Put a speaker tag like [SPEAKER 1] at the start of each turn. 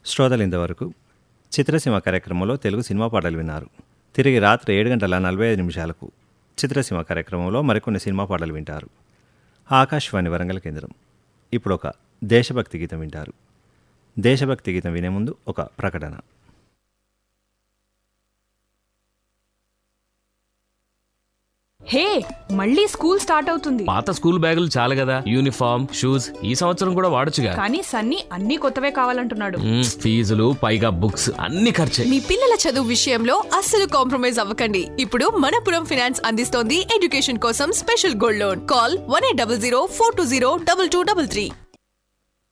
[SPEAKER 1] శ్రోతలు ఇంతవరకు చిత్రసీమ కార్యక్రమంలో తెలుగు సినిమా పాటలు విన్నారు తిరిగి రాత్రి ఏడు గంటల నలభై ఐదు నిమిషాలకు చిత్రసీమ కార్యక్రమంలో మరికొన్ని సినిమా పాటలు వింటారు ఆకాశవాణి వరంగల్ కేంద్రం ఇప్పుడు ఒక దేశభక్తి గీతం వింటారు దేశభక్తి గీతం వినే ముందు ఒక ప్రకటన
[SPEAKER 2] హే మళ్ళీ స్కూల్ స్టార్ట్ అవుతుంది
[SPEAKER 3] పాత స్కూల్ బ్యాగులు చాలు కదా యూనిఫామ్ షూస్ ఈ సంవత్సరం కూడా వాడొచ్చుగా
[SPEAKER 2] కానీ సన్నీ అన్ని కొత్తవే కావాలంటున్నాడు
[SPEAKER 3] మ్మ్, ఫీజులు పైగా బుక్స్ అన్ని ఖర్చే
[SPEAKER 4] మీ పిల్లల చదువు విషయంలో అస్సలు కాంప్రమైజ్ అవ్వకండి ఇప్పుడు మనపురం ఫినాన్స్ అందిస్తోంది ఎడ్యుకేషన్ కోసం special gold loan call one eight double zero four two zero double two double three